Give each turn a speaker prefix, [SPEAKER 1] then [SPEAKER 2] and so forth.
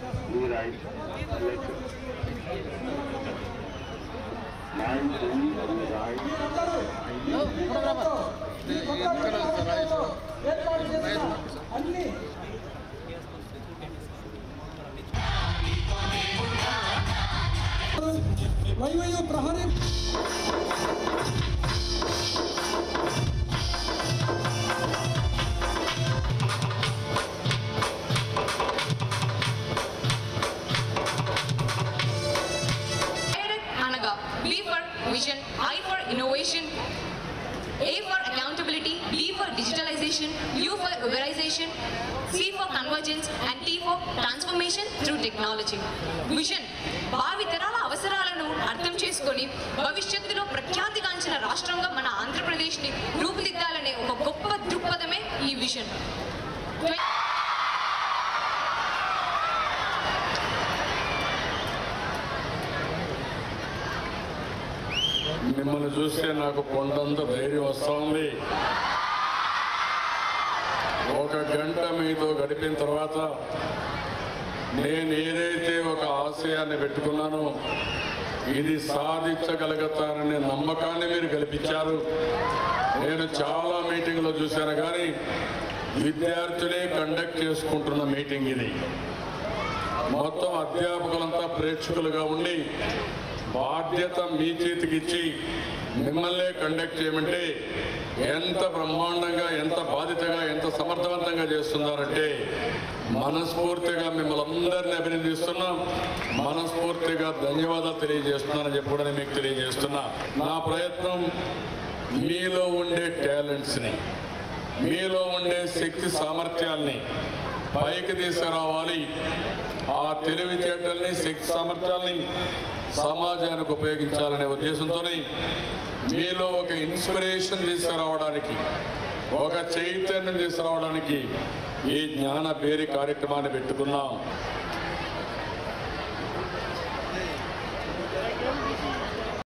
[SPEAKER 1] Blue right, select. Nine three, blue right.
[SPEAKER 2] వైవయ్య ప్రహరీ
[SPEAKER 3] అనగా B for vision I for innovation A for accountability B for digitalization U for వెరైజేషన్ C for convergence and T for transformation through technology vision భావి తరాల అవసరాలను అర్థం చేసుకొని భవిష్యత్తులో ప్రఖ్యాతిగాంచిన రాష్ట్రంగా మన ఆంధ్రప్రదేశ్ని రూపుదిద్దాలనే ఒక గొప్ప దృక్పథమే ఈ విజన్
[SPEAKER 4] మిమ్మల్ని చూస్తే నాకు కొండంత ధైర్యం వస్తూ ఉంది ఒక గంట మీతో గడిపిన తర్వాత నేను ఏదైతే ఒక ఆశయాన్ని పెట్టుకున్నానో ఇది సాధించగలుగుతారనే నమ్మకాన్ని మీరు కల్పించారు నేను చాలా మీటింగ్లో చూశాను కానీ విద్యార్థులే కండక్ట్ చేసుకుంటున్న మీటింగ్ ఇది మొత్తం అధ్యాపకులంతా ప్రేక్షకులుగా ఉండి బాధ్యత మీ చేతికి ఇచ్చి మిమ్మల్నే కండక్ట్ చేయమంటే ఎంత బ్రహ్మాండంగా ఎంత బాధ్యతగా ఎంత సమర్థవంతంగా చేస్తున్నారంటే మనస్ఫూర్తిగా మిమ్మల్ని అందరినీ అభినందిస్తున్నాం మనస్ఫూర్తిగా ధన్యవాదాలు తెలియజేస్తున్నానని చెప్పి కూడా నేను మీకు తెలియజేస్తున్నా నా ప్రయత్నం మీలో ఉండే టాలెంట్స్ని మీలో ఉండే శక్తి సామర్థ్యాల్ని పైకి తీసుకురావాలి ఆ తెలివితేటల్ని శక్తి సామర్థ్యాల్ని సమాజానికి ఉపయోగించాలనే ఉద్దేశంతోనే మీలో ఒక ఇన్స్పిరేషన్ తీసుకురావడానికి ఒక చైతన్యం తీసుకురావడానికి ఈ జ్ఞాన పేరు కార్యక్రమాన్ని పెట్టుకున్నాం